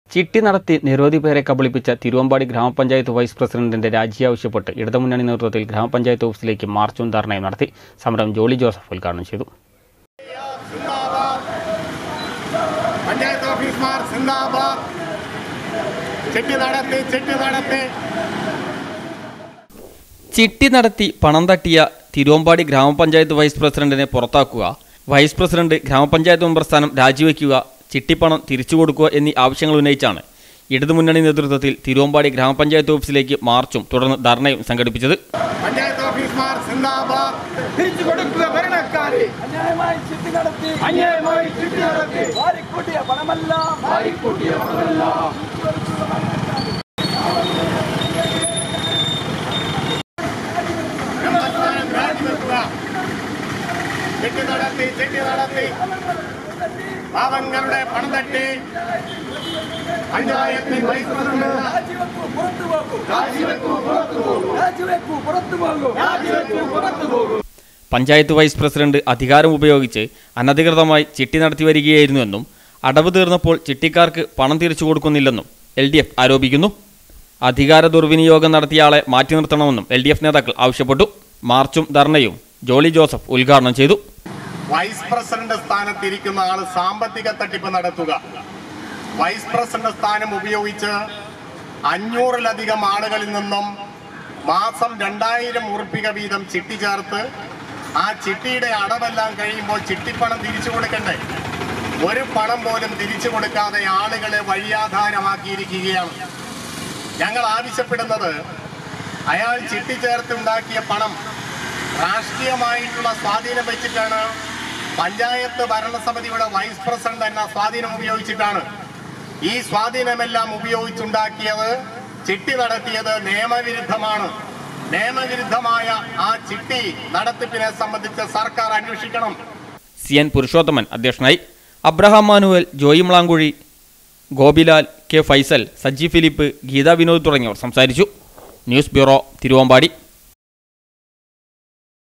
ചിട്ടി നടത്തി നിരവധി പേരെ കബളിപ്പിച്ച തിരുവമ്പാടി ഗ്രാമപഞ്ചായത്ത് വൈസ് പ്രസിഡന്റിന്റെ രാജി ആവശ്യപ്പെട്ട് ഇടതുമുന്നണി നേതൃത്വത്തിൽ ഗ്രാമപഞ്ചായത്ത് ഓഫീസിലേക്ക് മാർച്ചും ധർണയും നടത്തി സമരം ജോളി ജോസഫ് ഉദ്ഘാടനം ചെയ്തു പഞ്ചായത്ത് ഓഫീസർമാർ സിന്ദാബാദ് ചെട്ടി നടത്തി ചെട്ടി നടത്തി ചിട്ടി നടത്തി പണം തട്ടിയ തിരുവമ്പാടി ഗ്രാമപഞ്ചായത്ത് വൈസ് പ്രസിഡന്റിനെ പുറത്താക്കുക വൈസ് പ്രസിഡന്റ് ഗ്രാമപഞ്ചായത്ത് മെമ്പർ സ്ഥാനം രാജിവെക്കുക ചിട്ടിപ്പണം തിരിച്ചു കൊടുക്കുക എന്നീ ആവശ്യങ്ങൾ ഉന്നയിച്ചാണ് ഇടതുമുന്നണി നേതൃത്വത്തിൽ തിരുവമ്പാടി ഗ്രാമപഞ്ചായത്ത് ഓഫീസിലേക്ക് മാർച്ചും തുടർന്ന് ധർണയും സംഘടിപ്പിച്ചത് പഞ്ചായത്ത് ഓഫീസർമാർ സിന്ദാബാദ് തിരിച്ചു കൊടുക്കുക ഭരണക്കാരെ അന്യായമായി ചിട്ടി നടത്തി അന്യായമായി ചിട്ടി നടത്തി വാരിക്കൂട്ടിയ പണമല്ല വാരിക്കൂട്ടിയ പണമല്ല ബ്രഹ്മസ്ഥാനം രാജിവെക്കുക ചെട്ടി നടത്തി ചെട്ടി നടത്തി പാവങ്ങളുടെ പണം തട്ടി പഞ്ചായത്ത് വൈസ് പ്രസിഡന്റ് രാജിവെക്കൂ പുറത്തു പോകൂ രാജിവെക്കൂ പുറത്തു പോകും രാജിവെക്കൂ പുറത്തു പോകൂ രാജിവെക്കൂ പുറത്തു പോകൂ പഞ്ചായത്ത് വൈസ് പ്രസിഡന്റ് അധികാരം ഉപയോഗിച്ച് അനധികൃതമായി ചിട്ടി നടത്തി വരികയായിരുന്നുവെന്നും അടവ് തീർന്നപ്പോൾ ചിട്ടിക്കാർക്ക് പണം തിരിച്ചു കൊടുക്കുന്നില്ലെന്നും എൽ ഡി എഫ് ആരോപിക്കുന്നു അധികാര ദുർവിനിയോഗം നടത്തിയ ആളെ മാറ്റി നിർത്തണമെന്നും എൽ ഡി എഫ് നേതാക്കൾ ആവശ്യപ്പെട്ടു മാർച്ചും ധർണയും ജോളി ജോസഫ് ഉദ്ഘാടനം ചെയ്തു വൈസ് പ്രസിഡന്റ് സ്ഥാനത്തിരിക്കുന്ന ആള് സാമ്പത്തിക തട്ടിപ്പ് നടത്തുക വൈസ് പ്രസിഡന്റ് സ്ഥാനം ഉപയോഗിച്ച് അഞ്ഞൂറിലധികം ആളുകളിൽ നിന്നും മാസം രണ്ടായിരം ഉറുപ്പിക വീതം ചിട്ടി ചേർത്ത് ആ ചിട്ടിയുടെ അടവെല്ലാം കഴിയുമ്പോൾ ചിട്ടിപ്പണം തിരിച്ചു കൊടുക്കണ്ടേ ഒരു പണം പോലും തിരിച്ചു കൊടുക്കാതെ ആളുകളെ വഴിയാധാരമാക്കിയിരിക്കുകയാണ് ഞങ്ങൾ ആവശ്യപ്പെടുന്നത് അയാൾ ചിട്ടി ചേർത്ത് ഉണ്ടാക്കിയ പണം രാഷ്ട്രീയമായിട്ടുള്ള സ്വാധീനം വെച്ചിട്ടാണ് പഞ്ചായത്ത് ഭരണസമിതിയുടെ വൈസ് പ്രസിഡന്റ് എന്ന സ്വാധീനം ഉപയോഗിച്ചിട്ടാണ് ഈ സ്വാധീനമെല്ലാം ഉപയോഗിച്ചുണ്ടാക്കിയത് ചിട്ടി നടത്തിയത് നിയമവിരുദ്ധമാണ് നിയമവിരുദ്ധമായ ആ ചിട്ടി നടത്തിപ്പിനെ സംബന്ധിച്ച് സർക്കാർ അന്വേഷിക്കണം സി എൻ പുരുഷോത്തമൻ അധ്യക്ഷനായി അബ്രഹാം മാനുവൽ ജോയി മളാങ്കുഴി ഗോപിലാൽ കെ ഫൈസൽ സജ്ജി ഫിലിപ്പ് ഗീത വിനോദ് തുടങ്ങിയവർ സംസാരിച്ചു ന്യൂസ് ബ്യൂറോ തിരുവമ്പാടി